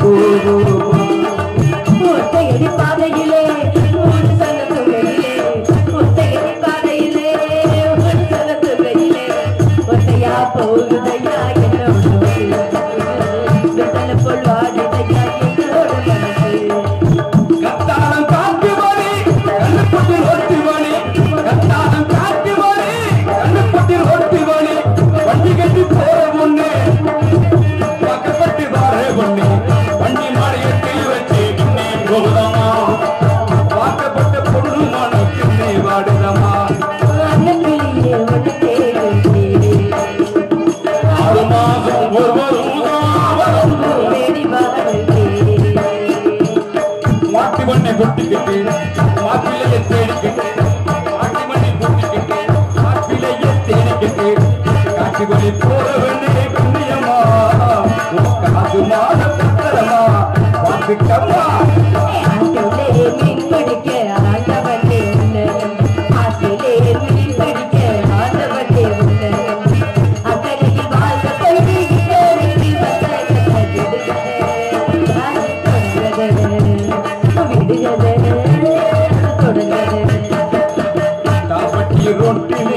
போவோமா ஒத்தையடி பாதையிலே ஒரு சனத்துகையிலே ஒத்தையடி பாதையிலே ஒரு சனத்துகையிலே ஒத்தையா போகுதையா என்னோட வெத்தலை போல் வாடுதையா என்னோட மனசு கத்தாலம் காட்டு வழி கண்ணுக்குட்டில் ஒட்டி வழி கத்தாலம் காட்டு வழி கண்ணுக்குட்டில் ஒட்டி வழி வண்டி கட்டி போற முன்னே பக்கப்பட்டு வார பண்ணி வண்டி மாலையை கை வச்சு கிண்ணி போகுதம்மா வாக்கப்பட்ட பொண்ணு மன கிண்ணி வாடுதம்மா அன்னக்கிளியே ஒன்று தேடுகிறேன் ஆறு மாதம் ஒருவரும் வரும் தேடி வாழ்கிறேன் மாட்டு மண்ணை கொட்டிக்கிட்டு மாப்பிள்ளைய தேடிக்கிட்டு மாட்டு மண்ணை கொட்டிக்கிட்டு மாப்பிள்ளைய தேடிக்கிட்டு காட்சி கொடி போற வெண்ணே கண்ணியம்மா காசு மாத பத்திரமா பார்த்துக்கம்மா ஆட்டிலே மீன் பிடிக்க ஆண்டவனே உன்னதம் ஆட்டிலே மீன் பிடிக்க ஆண்டவனே உன்னதம் அக்கறையில் வாழ்ந்த பொழுது இக்கரைக்கு வந்த தாப்பட்டி ரொட்டிலே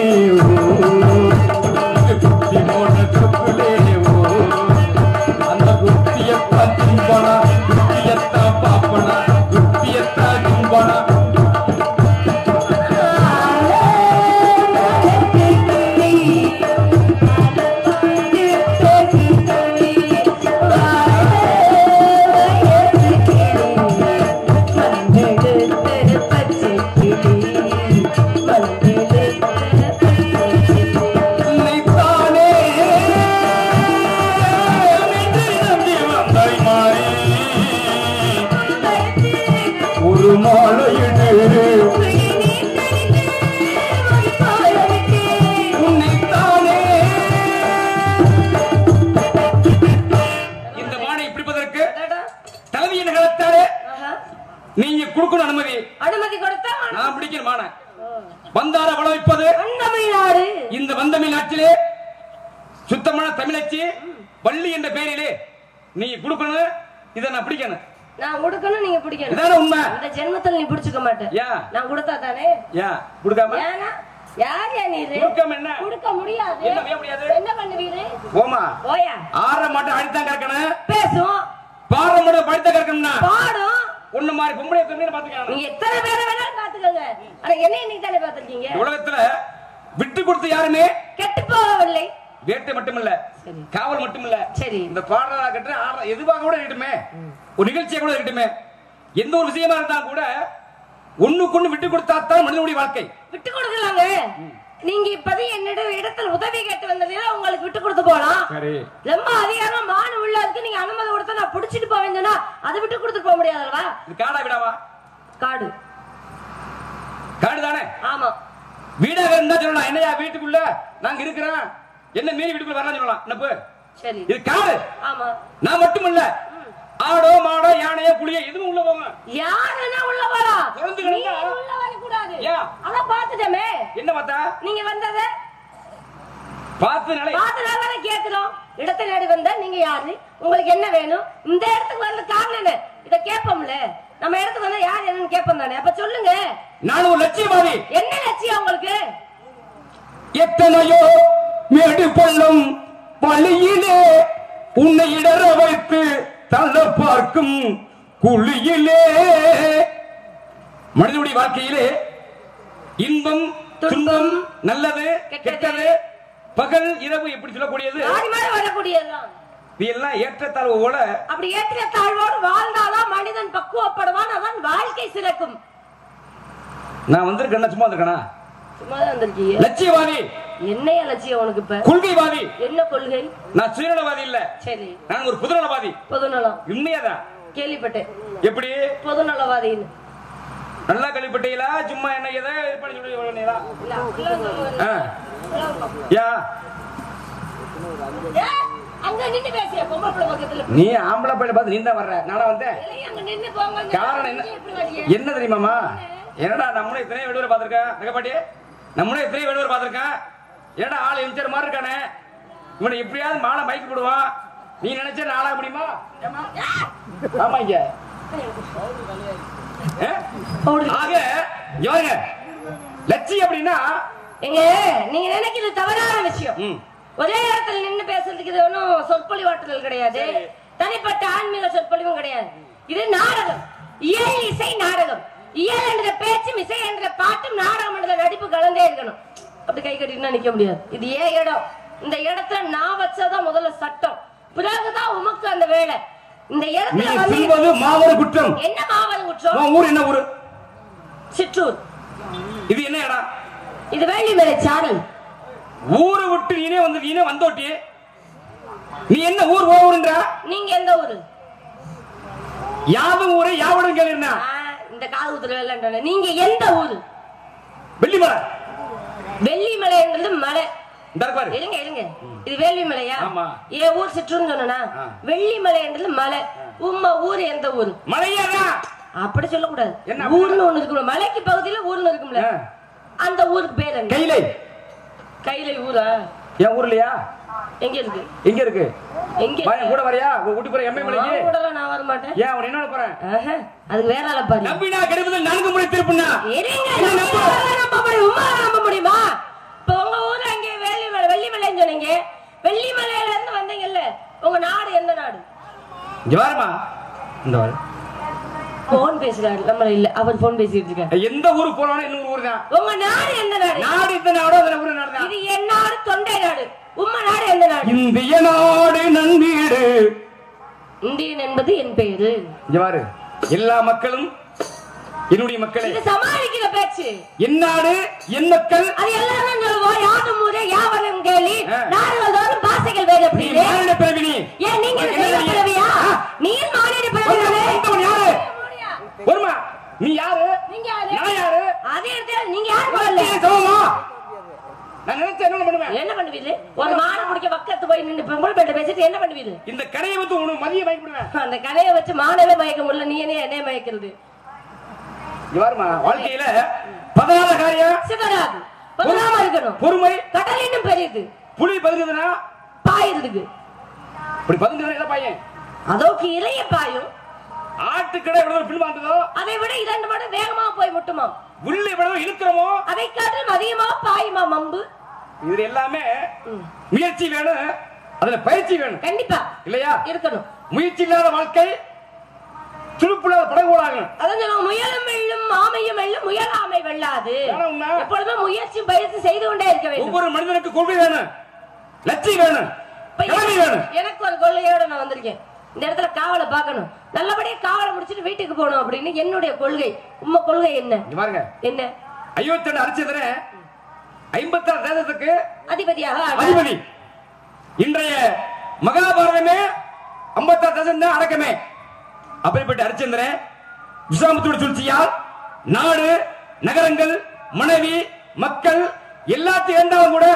குட்டி போன கப்பிலே அந்த குட்டியத்தான் திம்பனா குட்டியத்தான் பாப்பனா குட்டியத்தான் திம்பனா நினைத்தானே நின்று நம்பி வந்தாய் மாறி ஒரு மாலையிடு உன்னைத்தானே இந்த மானை பிடிப்பதற்கு தலைவியின் நகரத்தாலே நீங்க கொடுக்கணும் அனுமதி அனுமதி கொடுத்தா நான் பிடிக்கிற மானை வந்தார வளவைப்பது அந்தமிழ்நாடு இந்த வந்தமிழ் நாட்டிலே சுத்தமான தமிழச்சி வள்ளி என்ற பெயரிலே நீ கொடுக்கணும் இதை நான் பிடிக்கணும் நான் கொடுக்கணும் நீங்க பிடிக்கணும் இதான உண்மை இந்த ஜென்மத்தில் நீ பிடிச்சுக்க மாட்டேன் ஏன் நான் கொடுத்தா தானே ஏன் கொடுக்காம ஏன்னா யார் யா நீ இது? கொடுக்காம என்ன கொடுக்க முடியாது என்ன செய்ய முடியாது? என்ன பண்ணுவீரு போமா போயா ஆற மாட்டம் அடித்தான் கறக்கணும் பேசும் பாற மாட்டம் படித்த கறக்கணும்னா பாடும் உன்ன மாதிரி பொம்பளை தம்பி பாத்துக்கலாம் நீங்க எத்தனை பேரை வேணாலும் பாத்துக்கோங்க ஆனா என்ன இன்னைக்கு தானே பாத்துருக்கீங்க உலகத்துல விட்டு கொடுத்து யாருமே கெட்டு போகவில்லை வேட்டை மட்டுமில்ல சரி. காவல் மட்டுமில்ல சரி இந்த பாடலா கட்டு ஆடுற எதுவாக கூட இருக்கட்டுமே ஒரு நிகழ்ச்சியா கூட இருக்கட்டுமே எந்த ஒரு விஷயமா இருந்தா கூட ஒண்ணுக்கு விட்டு கொடுத்தா தான் மனிதனுடைய வாழ்க்கை விட்டு கொடுக்கலாங்க நீங்க இப்போது என்னிடம் இடத்தில் உதவி கேட்டு வந்ததுல உங்களுக்கு விட்டு கொடுத்து போலாம் சரி ரொம்ப அதிகாரம் மான உள்ளதுக்கு நீங்க அனுமதி கொடுத்தா நான் புடிச்சிட்டு போவேன் சொன்னா அதை விட்டு கொடுத்துட்டு போக முடியாதல்வா இது காடா விடாவா காடு காடு தானே ஆமா வீடாக இருந்தா சொல்லலாம் என்னையா வீட்டுக்குள்ள நாங்க இருக்கிறோம் என்ன மீறி வீட்டுக்குள்ள வரலாம் சொல்லலாம் என்னப்பு சரி இது காடு ஆமா நான் மட்டும் இல்ல ஆடோ மாடோ யானையோ புளியோ எதுவும் உள்ள போங்க யாருன்னா உள்ள வரா திறந்து நீ கிடந்தா? உள்ள வரக்கூடாது ஏன்? அதான் பாத்துட்டமே என்ன பார்த்தா நீங்க வந்தத பார்த்து நிலை பாத்துனால கேக்குறோம் இடத்தை நாடி வந்த நீங்க யாரு உங்களுக்கு என்ன வேணும் இந்த இடத்துக்கு வந்த காரணம் என்ன இத கேப்போம்ல நம்ம இடத்துக்கு வந்தா யார் என்னன்னு கேப்போம் தானே அப்ப சொல்லுங்க நான் ஒரு லட்சியவாதி என்ன லட்சியம் உங்களுக்கு எத்தனையோ மேடு பள்ளம் வழியிலே உன்னை இடற வைத்து தள்ள பார்க்கும் குழியிலே மனிதனுடைய வாழ்க்கையிலே இன்பம் துன்பம் நல்லது கெட்டது. கெட்டது பகல் இரவு எப்படி சொல்லக்கூடியது மாறி மாறி வரக்கூடியதுதான் இதெல்லாம் ஏற்றத்தாழ்வோட அப்படி ஏற்றிய தாழ்வோடு வாழ்ந்தாதான் மனிதன் பக்குவப்படுவான் அதான் வாழ்க்கை சிறக்கும் நான் வந்திருக்கேன்னா சும்மா வந்திருக்கேனா சும்மாதான் வந்திருக்கீங்க லட்சியவாதி என்னைய லட்சியம் உனக்கு இப்ப கொள்கைவாதி என்ன கொள்கை நான் சுயநலவாதி இல்ல சரி நான் ஒரு புதுநலவாதி பொதுநலம் உண்மையாதான் கேள்விப்பட்டேன் எப்படி பொதுநலவாதின்னு நல்லா கழிப்பட்டீங்களா சும்மா என்ன எதை இது பண்ணி சொல்லி பண்ணீங்களா? இல்ல, அப்படிலாம் சொல்லுவாங்க. ஆ. யா ஏ, அங்க நின்னு பேசிய பொம்பளை பிள்ளை பக்கத்துல நீ ஆம்பளை பையனை பார்த்து நீ தான் வர்ற நானா வந்தேன் இல்லையே, அங்க நின்னு போங்க காரணம் என்ன இங்க எப்படி வரீங்க? என்ன தெரியுமாமா என்னடா நம்மளே இத்தனை வெளியூர் பார்த்திருக்கேன் நகைப்பாட்டி நம்மளே இத்தனை வெளியூர் பார்த்திருக்கேன் என்னடா ஆள் எம்ஜிஆர் மாதிரி இருக்கானே இவனை எப்படியாவது மாலை மைக்கு போடுவான் நீ நினைச்ச நாளாக முடியுமா ஆமா இங்க ஆ? போடு. ஆக இங்க பாருங்க லட்சி அப்படின்னா எங்க நீங்க நினைக்கிறது தவறான விஷயம் ம். ஒரே இடத்துல நின்னு பேசுறதுக்கு இது ஒன்றும் சொற்பொழிவாட்டுதல் கிடையாது தனிப்பட்ட ஆன்மீக சொற்பொழிவும் கிடையாது இது நாடகம் இயல் இசை நாடகம் இயல் என்ற பேச்சும் இசை என்ற பாட்டும் நாடகம் என்ற நடிப்பு கலந்தே இருக்கணும் அப்படி கை கட்டிட்டு நிக்க முடியாது இது ஏன் இடம் இந்த இடத்துல நான் வச்சதான் முதல்ல சட்டம் பிறகுதான் உமக்கு அந்த வேலை இந்த நீ இடத்துல வந்து செய்வது மாவர குற்றம் என்ன மாவரம் குற்றம் உன் ஊர் என்ன ஊரு சிற்றூர் இது என்ன இடம் இது வேள்விமலை சாரல் ஊரை விட்டு நீனே வந்து நீனே வந்தோட்டி நீ என்ன ஊர் ஓ ஊருன்ற நீங்க எந்த ஊரு யாவும் ஊரு யாவடும் கேளு என்ன ஆ, இந்த காது குத்துற வேலைன்றன நீங்க எந்த ஊரு வெள்ளிமலை வெள்ளிமலைன்றது மலை இந்த இருக்கு பாரு இருங்க இருங்க இது வேள்விமலையா ஆமா. என் ஊர் சிற்றுன்னு சொன்னா ஆ. வெள்ளிமலைன்றது மலை உம்ம ஊர் எந்த ஊரு மலையாதா அப்படி சொல்லக்கூடாது என்ன? ஊர்னு ஒண்ணு இருக்கும்ல மலைக்கு பகுதியில ஊர்னு இருக்கும்ல ஆ. அந்த ஊருக்கு பேர் என்ன கைலை கையில ஊரா என் ஊர்லயா எங்க இருக்கு எங்க இருக்கு எங்க வா, என் கூட வரையா ஊட்டி போற எம்ஏ மலைக்கு நான் கூடலாம் நான் வர மாட்டேன் ஏன் அவன் என்ன போறேன் ஆஹா, அதுக்கு வேற ஆள பாரு நம்பினா கிடைப்பதில் நான்கு முறை திருப்புனா இருங்க, என்ன நம்ம நம்ப? ஊரை நம்ப முடியும், உம்மாவை நம்ப முடியுமா? இப்ப உங்க ஊரு அங்கே வெள்ளிமலை- வெள்ளிமலைன்னு சொன்னீங்க. வெள்ளிமலையில இருந்து வந்தீங்கல்ல, உங்க நாடு எந்த நாடு? இங்க வாருமா இந்த வாரு phone பேசுறாரு, நம்மள இல்ல, அவர் phone பேசிட்டு இருக்காரு. எந்த ஊருக்கு போனாலும் இன்னொரு ஊர் தான் உங்க நாடு எந்த நாடு? நாடு இந்த நாடோ அந்த ஊரு நாடு தான் இது என் நாடு, தொண்டை நாடு. உம்ம நாடு எந்த நாடு? இந்திய நாடு நன்மீடு இந்தியன் என்பது என் பெயரு. இங்க பாரு எல்லா மக்களும் என்னுடைய மக்களே இது சமாளிக்கிற பேச்சு. என் நாடு என் மக்கள் அது எல்லாரும் சொல்லுவோம், யாதும் ஊரே, யாவரும் கேளி. ஆ. நாடுகள் தோறும் பாசைகள் வேறு நீ அப்படின்னு. மானிட பிறவி நீ ஏன் நீங்க உனக்கு என்ன தெய்வ தெரியும்? பிறவியா? ஆ, நீர் மானிட பிறவி வந்தவன் தானே? வந்தவன் யாரு வருமா நீ யாரு நீங்க யாரு? நான் யாரு அதே இடத்துல நீங்க யார் முதல்ல நீ சமமா நான் நினைச்ச என்ன பண்ணுவேன் என்ன பண்ணுவீரு ஒரு மாடு பிடிக்க பக்கத்து போய் நின்று பொம்பளை பேட்ட பேசிட்டு என்ன பண்ணுவீரு இந்த கடையை வந்து உனக்கு மதிய பயப்படுவேன் அந்த கடையை வச்சு மானவே மயக்க முடியல நீ என்ன என்ன மயக்கிறது இங்க பாருமா வாழ்க்கையில பதினாறு காரியம் சிவராது பதனாம இருக்கணும் பொறுமை கடல் இன்னும் பெரியது புலி பதுங்குதுன்னா பாயிருதுக்கு இப்படி பதுங்குதுன்னா என்ன பையன் அதோக்கு இளைய பாயும் ஆட்டுக்கடை எவ்வளவு பின்வாங்குதோ அதை விட இரண்டு மடங்கு வேகமா போய் முட்டுமா உள்ள எவ்வளவு இழுக்கிறோமோ அதை காட்டிலும் அதிகமா பாயுமா மம்பு இது எல்லாமே ம். முயற்சி வேணும் அதுல பயிற்சி வேணும் கண்டிப்பா இல்லையா இருக்கணும் முயற்சி இல்லாத வாழ்க்கை துடுப்புலாத படகோடாகணும் அதான் சொல்லுவாங்க, முயலும் வெல்லும் ஆமையும் வெல்லும் முயலாமை வெல்லாது அதான உண்மை. எப்பொழுதும் முயற்சி பயிற்சி செய்து கொண்டே இருக்க வேண்டும் ஒவ்வொரு மனிதனுக்கு கொள்கை வேணும் லட்சியம் வேணும் இப்ப கடமை எனக்கு- வேணும் எனக்கு ஒரு கொள்கையோட நான் வந்திருக்கேன் இந்த இடத்துல காவலை பார்க்கணும் நல்லபடியா காவலை முடிச்சிட்டு வீட்டுக்கு போகணும் அப்படின்னு என்னுடைய கொள்கை உம்ம கொள்கை என்ன இங்க பாருங்க என்ன ஐம்பத்தி ரெண்டு அரிச்சந்திர ஐம்பத்தாறு தேசத்துக்கு அதிபதியாக ஆனார். அதிபதி இன்றைய மகாபாரதமே ஐம்பத்தாறு தேசம் தான் அடக்கமே அப்படிப்பட்ட ஹரிச்சந்திரன் விஸ்வாமத்தோட சூழ்ச்சியால் நாடு நகரங்கள் மனைவி மக்கள் எல்லாத்தையும் இருந்தாலும் கூட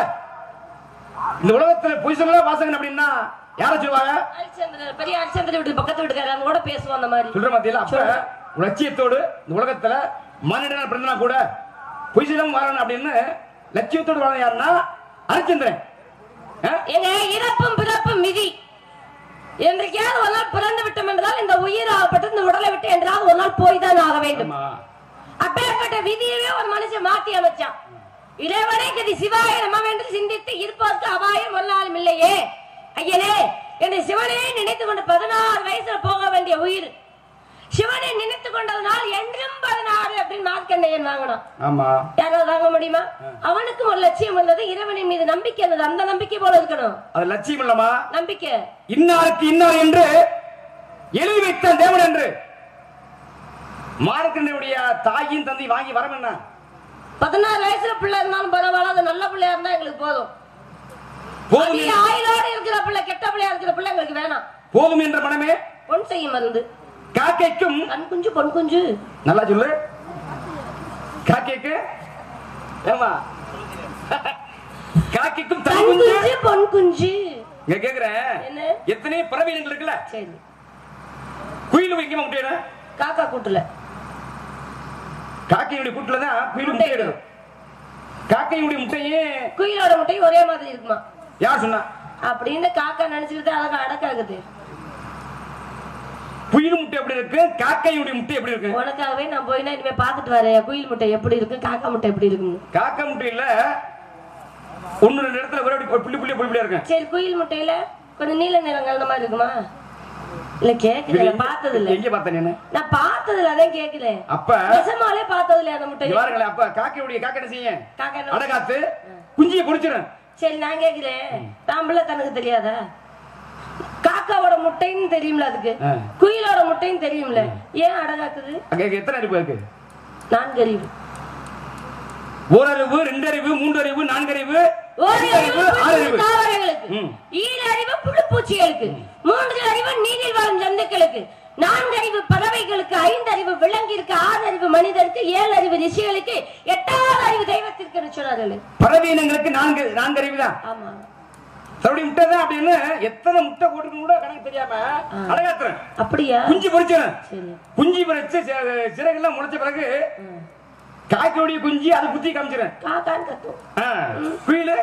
இந்த உலகத்துல பொய் சொல்லலாம் வாசகன் அப்படின்னா யார சொல்லுவாங்க ஹரிச்சந்திரன், பெரிய ஹரிச்சந்திர வீட்டு பக்கத்து வீட்டுக்காரங்க கூட பேசுவோம் அந்த மாதிரி சொல்ற மத்தியில அப்ப ஒரு லட்சியத்தோடு இந்த உலகத்துல மனிதனா பிறந்தனா கூட பொய் சொல்லாம வாழணும் அப்படின்னு லட்சியத்தோடு வாழணும் யாருன்னா ஹரிச்சந்திரன் ஆ? எங்க இறப்பும் பிறப்பும் விதி என்றைக்காவது ஒரு நாள் பிறந்து விட்டோம் என்றால் இந்த உயிர் ஆகப்பட்டு இந்த உடலை விட்டு என்றால் ஒரு நாள் போய் தான் ஆக வேண்டும் ஆமா. அப்பேற்பட்ட விதியவே ஒரு மனுஷன் மாத்தி அமைச்சான் இறைவனை கதி சிவாய நம என்று சிந்தித்து இருப்பதற்கு அபாயம் ஒரு நாளும் இல்லையே ஐயனே என்று சிவனே நினைத்து கொண்டு பதினாறு வயசுல போக வேண்டிய உயிர் சிவனை நினைத்து கொண்டதனால் என்றும் பதினாறு அப்படின்னு மார்க்கண்டையன் வாங்கினான் ஆமா யாராவது வாங்க முடியுமா அவனுக்கும் ஒரு லட்சியம் இருந்தது இறைவனின் மீது நம்பிக்கை இருந்தது அந்த நம்பிக்கை போல இருக்கணும் அது லட்சியம் இல்லமா நம்பிக்கை இன்னாருக்கு இன்னார் என்று எழுதி வைத்த தேவன் என்று மார்க்கண்டனுடைய தாயின் தந்தை வாங்கி வரம் என்ன பதினாறு வயசுல பிள்ளை இருந்தாலும் பரவாயில்ல அது நல்ல பிள்ளையா இருந்தா எங்களுக்கு போதும் போதும் அதிக ஆயுளோட இருக்கிற பிள்ளை கெட்ட பிள்ளையா இருக்கிற பிள்ளை எங்களுக்கு வேணாம் போதும் என்ற மனமே பொன் செய்யும் மருந்து காக்கைக்கும் கண் குஞ்சு பொன் குஞ்சு நல்லா சொல்லு காக்கைக்கு ஏமா காக்கைக்கும் தன் கண் குஞ்சு குஞ்சு பொன் குஞ்சு இங்க கேக்குறேன் என்ன எத்தனை பறவை இனங்கள் இருக்குல்ல சரி குயில் எங்க முட்டையிட காக்கா கூட்டுல காக்கையுடைய கூட்டுல தான் குயில் முட்டையிடும் காக்கையுடைய முட்டையே குயிலோட முட்டை ஒரே மாதிரி இருக்குமா யார் சொன்னா அப்படின்னு காக்கா நினைச்சுக்கிட்டு அழகா அடக்காகுது குயில் முட்டை எப்படி இருக்கு காக்கையுடைய முட்டை எப்படி இருக்கு உனக்காகவே நான் போயினா இனிமே பாத்துட்டு வரேன் குயில் முட்டை எப்படி இருக்கு காக்கா முட்டை எப்படி இருக்குன்னு காக்கை முட்டையில ஒன்னு ரெண்டு இடத்துல ஒரே அப்படி புள்ளி புள்ளி புள்ளி புள்ளியா இருக்கு சரி குயில் முட்டையில கொஞ்சம் நீல நிறம் கலந்த மாதிரி இருக்குமா இல்ல கேக்குதுல பார்த்தது இல்ல எங்க பார்த்த நீனு நான் பார்த்ததுல அதான் கேக்குறேன் அப்ப நிஜமாலே பார்த்தது இல்ல அந்த முட்டை இங்க பாருங்களேன் அப்ப காக்கையுடைய காக்கை என்ன செய்யும் காக்கா என்ன- அடகாத்து குஞ்சியை பொடிச்சிடும் சரி நான் கேக்குறேன் தாம்பள தனக்கு தெரியாதா காக்காவோட முட்டைன்னு தெரியும்ல அதுக்கு ஆ. குயிலோட முட்டைன்னு தெரியும்ல ஏன் அடகாக்குது அங்க எத்தனை அறிவு இருக்கு நான்கு அறிவு ஓரறிவு ரெண்டு அறிவு மூன்று அறிவு நான்கு அறிவு ஒரு ஐந்து அறிவு அறிவு ஆறு அறிவு தாவரங்களுக்கு ம். ஈர அறிவு புழுப்பூச்சிகளுக்கு மூன்று அறிவு நீரில் வாழும் ஜந்துக்களுக்கு நான்கு அறிவு பறவைகளுக்கு ஐந்து அறிவு விலங்கிற்கு ஆறு அறிவு மனிதருக்கு ஏழு அறிவு ரிஷிகளுக்கு எட்டாவது அறிவு தெய்வத்திற்கு சொன்னார்கள் பறவை இனங்களுக்கு நான்கு நான்கு அறிவு தான் ஆமா தன்னுடைய முட்டை தான் அப்படின்னு எத்தனை முட்டை போட்டுக்கணும் கூட கணக்கு தெரியாம அடகாத்துறேன் அப்படியா குஞ்சு பொறிச்சிடும் சரி குஞ்சு பொறிச்சு சி- சிறகெல்லாம் முளைச்ச பிறகு காக்கையுடைய குஞ்சு அதை குத்தி காமிச்சிடும் காக்கான்னு கத்தும் குயிலு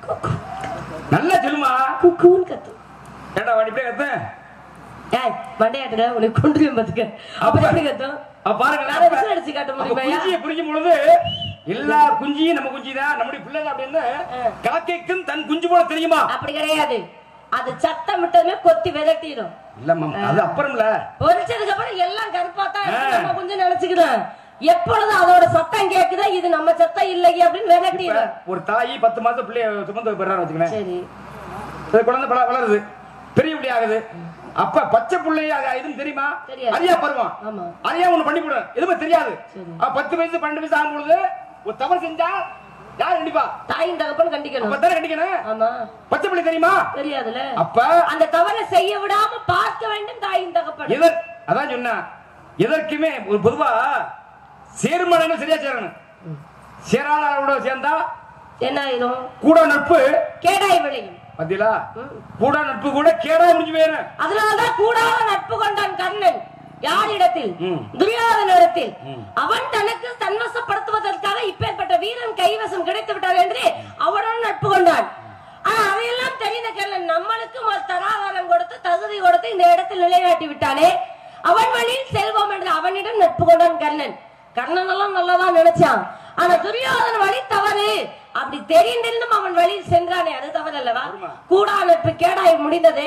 நல்லா சொல்லுமா குக்கூன்னு கத்தும் ஏண்டா வாடி இப்படியே கத்த ஏய் மண்டையாட்டுல உனக்கு கொண்டு பாத்துக்க அப்ப எப்படி கத்தும் அப்ப பாருங்க வேற விசில் அடிச்சு காட்ட முடியுமாய்யா? குஞ்சியை பிடிக்கும் பொழுது எல்லா குஞ்சியும் நம்ம குஞ்சி தான் நம்முடைய பிள்ளை தான் அப்படின்னு காக்கைக்கும் தன் குஞ்சு போல தெரியுமா அப்படி கிடையாது அது சத்தம் விட்டதுமே கொத்தி விரட்டிடும் இல்ல மாம் அது அப்புறம்ல பொரிச்சதுக்கு அப்புறம் எல்லாம் கருப்பா தான் இருக்கு. ஆ. நம்ம கொஞ்சம் நினைச்சுக்கிறோம் எப்பொழுது அதோட சத்தம் கேக்குதோ இது நம்ம சத்தம் இல்லையே அப்படின்னு இப்ப விரட்டிடும் ஒரு தாய் பத்து மாசம் பிள்ளைய சுமந்து போயிடுறாரு வச்சுக்கலேன் சரி அது குழந்தை வள- வளருது பெரிய பிள்ளை ஆகுது அப்ப பச்சை பிள்ளைய இதுன்னு தெரியுமா தெரியாது. அறியா பருவம் ஆமா அறியா ஒண்ணு பண்ணி போடும் எதுவுமே தெரியாது சரி. அப்ப பத்து வயசு பன்னெண்டு வயசு ஆகும் பொழுது ஒரு தவறு செஞ்சா யார் கண்டிப்பா தாயின் தகப்பன் கண்டிக்கணும் அப்பதானே கண்டிக்கணும் ஆமா பச்சை பிள்ளை தெரியுமா தெரியாதுல அப்ப அந்த தவறை செய்ய விடாம பார்க்க வேண்டும் தாயின் தகப்பன் எதர் அதான் சொன்னா எதற்குமே ஒரு பொதுவா சேர்மனங்க சரியா சேரணும் சேராதவரோட சேர்ந்தா என்ன ஆயிரும் கூட நட்பு கேடாய் விளையும் பாத்தீங்களா ம். கூட நட்பு கூட கேடா முடிஞ்சு போயிடும் அதனாலதான் கூடாத நட்பு கொண்டான் கர்ணன் யாரிடத்தில் ம். துரியோதனிடத்தில் ம். அவன் தனக்கு தன்வசப்படுத்துவதற்காக இப்பேற்பட்ட வீரன் கைவசம் கிடைத்து விட்டார் என்று அவனுடன் நட்பு கொண்டான் ஆனா அதையெல்லாம் தெரிந்த கர்ணன் நம்மளுக்கு ஒரு தராதாரம் கொடுத்து தகுதி கொடுத்து இந்த இடத்தில் நிலைநாட்டி விட்டானே அவன் வழியில் செல்வோம் என்று அவனிடம் நட்பு கொண்டான் கர்ணன் கர்ணன் எல்லாம் நல்லதான் நினைச்சான் ஆனா துரியோதன வழி தவறு அப்படி தெரிந்திருந்தும் அவன் வழியில் சென்றானே அது தவறு அல்லவா கூடா நட்பு கேடாய் முடிந்ததே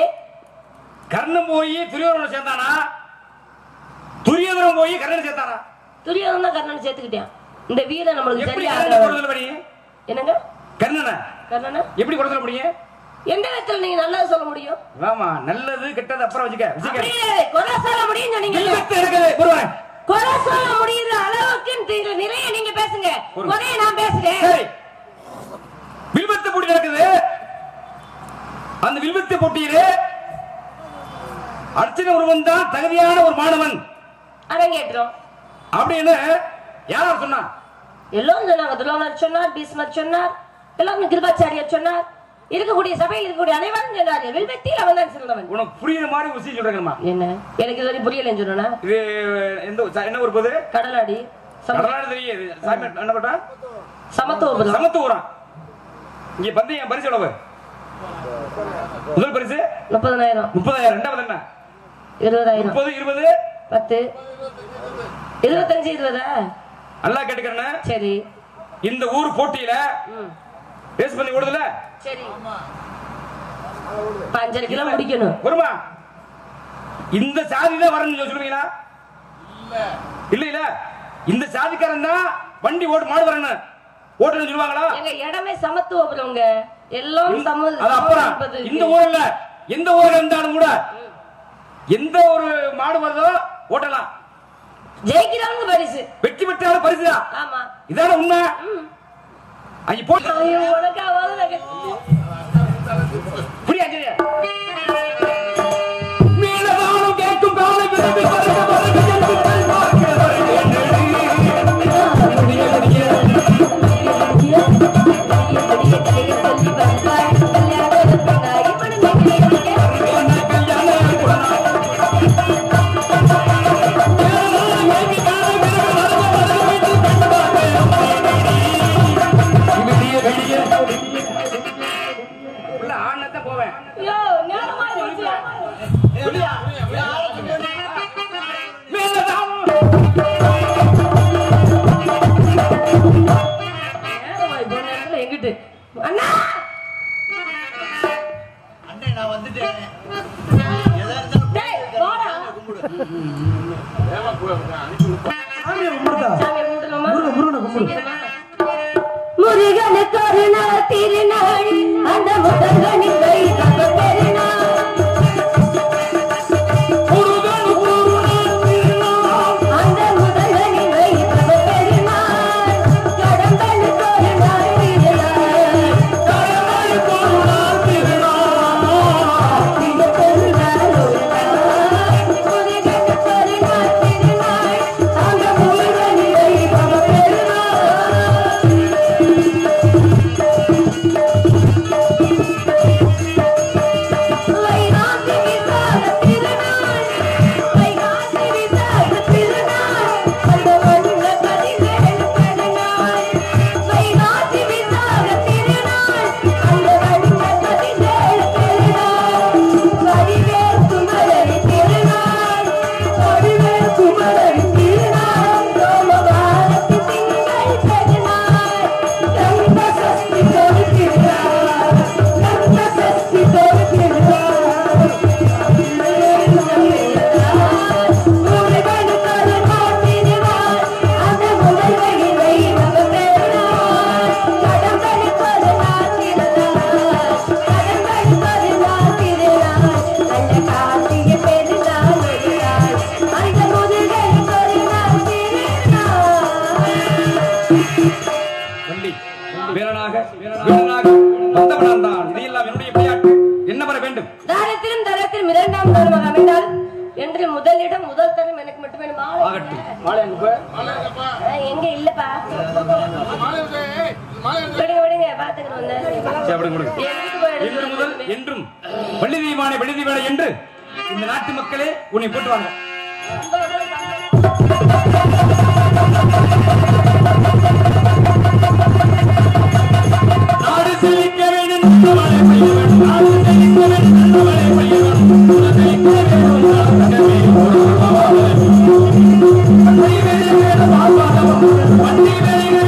கர்ணன் போய் துரியோதனோட சேர்ந்தானா துரியோதனன் போய் கர்ணன் சேர்த்தானா துரியோதன கர்ணன் சேர்த்துக்கிட்டான் இந்த வீரன் நம்மளுக்கு எப்படி சரியா கர்ணனை கொடுத்தல முடியும் என்னங்க கர்ணனை கர்ணனா எப்படி கொடுத்தல முடியும் எந்த விதத்துல நீங்க நல்லது சொல்ல முடியும் ஆமா நல்லது கெட்டது அப்புறம் வச்சுக்க வச்சுக்க அப்படியே குறை சொல்ல முடியும் சொன்னீங்க வில்வத்து இருக்குது ஒருவன் குறை சொல்ல முடியுற அளவுக்கு இந்த நிறைய நீங்க பேசுங்க ஒரு- குறைய நான் பேசுறேன் சரி வில்வத்து போட்டி நடக்குது அந்த வில்வத்து போட்டியிலே அர்ச்சனை ஒருவன் தான் தகுதியான ஒரு மாணவன் அரங்கேற்றோம் அப்படின்னு யாரார் சொன்னா எல்லோரும் சொன்னாங்க துரோணர் சொன்னார் பீஸ்மர் சொன்னார் எல்லாரும் கிருபாச்சாரியர் சொன்னார் இருக்கக்கூடிய சபையில் இருக்கக்கூடிய அனைவரும் சொன்னார்கள் வில்வத்தில் அவன் தான் சிறந்தவன் உனக்கு புரியுற மாதிரி ஒரு விஷயம் சொல்றேங்கம்மா என்ன எனக்கு இது வரைக்கும் புரியலன்னு சொன்னா இது எந்த ஊ- என்ன ஒரு போது கடலாடி சம- கடலாடு தெரியுது சாமி என்ன பண்றா சமத்துவபுரம் சமத்துவரம் இங்க பந்து என் பரிசு எவ்வளவு முதல் பரிசு முப்பதனாயிரம் முப்பதாயிரம் ரெண்டாவது என்ன இருபதாயிரம் முப்பது இருபது பத்து இருபத்தஞ்சு இருபதா நல்லா கேட்டுக்கிறேன் சரி இந்த ஊர் போட்டியில ம் ரேஸ் பண்ணி ஓடுதுல சரி இப்ப அஞ்சரை கிலோ முடிக்கணும் வருமா இந்த சாதி தான் வரணும் சொல்லுவீங்களா இல்ல இல்ல இந்த சாதிக்காரன் தான் வண்டி ஓட்டு மாடு வரணும் ஓட்டுன்னு சொல்லுவாங்களா எங்க இடமே சமத்துவபுரம்ங்க எல்லாம் சம அது அப்புறம் சமம் இந்த ஊர்ல எந்த ஊர்ல இருந்தாலும் கூட எந்த ஒரு மாடு வருதோ ஓட்டலாம் ஜெயிக்கிறவங்க பரிசு வெற்றி பெற்றாலும் பரிசுதான் ஆமா இதான உண்மை அங்க போட்டு ஐயோ, உனக்காவது நான் கே- புரியா சரியா மேலதானம் கேட்கும் காலை விரும்பி வருக வருக என்று பார்க்க உள்ள ஆனத்தான் போவேன் எங்கிட்டு அண்ணா அண்ணே நான் வந்துட்டேன் எதா இருந்தாலும் டேய் வாடா சாமியை கும்பிடுதா சாமி கும்பிடலாமா முருகன் முருகனை கும்பிடு சீக்கிரமா. முருகனுக்கு ஒரு நாள் திருநாள் அந்த முருகனின் கை தந்த பெருநாள் அந்த முருகனின் கை தந்த பெருநாள் கடம்பனுக்கு ஒரு நாள் திருநாள் இந்த பெருநாள் ஒரு நாள் முருகனுக்கு ஒரு நாள் திருநாள் அந்த முருகனின் கை தந்த பெருநாள் வைகாசி விசாக திருநாள் வைகாசி விசாக திருநாள் அந்த வண்ண பதினேழு பெருநாள் வைகாசி விசாக திருநாள் அந்த வண்ண பதினேழு பெருநாள் வடிவேல் குமரன் திருநாள் வடிவேல் குமரன் திருநாள் சோமவாரத்து திங்கள் பெருநாள் கந்த சஷ்டி தொழு திருநாள் கந்த சஷ்டி தொழு திருநாள் முருகனுக்கு ஒரு நாள் திருநாள் அந்த முதல்வனின் வைபவ பெருநாள் கடம்பனுக்கு ஒரு நாள் திருநாள் கடம்பனுக்கு ஒரு நாள் திருநாள் நல்ல கார்த்திகை பெருநாள் ஒரு நாள் அந்த முருகனுக்கு ஒரு நாள் திருநாள் வண்டி வீரனாக வீரனாக வந்தவனான் தான் இதையெல்லாம் என்னுடைய விளையாட்டு என்ன வர வேண்டும் தாரத்திலும் தரத்திலும் இரண்டாம் தரமாக அமைந்தால் என்று முதலிடம் முதல் தரம் எனக்கு மட்டுமே மாலை ஆகட்டும் மாலை எங்க போய் ஆ, எங்க இல்லப்பா விடுங்க விடுங்க பாத்துக்கிட்டு வந்தேன் சரி, அப்படி கொடுங்க. எங்கிட்டு போய் இன்று எடுத்து முதல் என்றும் வள்ளி தெய்வானை வள்ளி தெய்வானை என்று இந்த நாட்டு மக்களே உன்னை போட்டு வாங்க நாடு செழிக்க வேண்டும் நல்லவளை பையவன் நாடு செழிக்க வேண்டும் நல்லவளை பையவன் உலகழிக்க வேண்டும் உலகமே ஒருவன். வண்டி வெளியே பாபாதவன் வண்டி வெளியே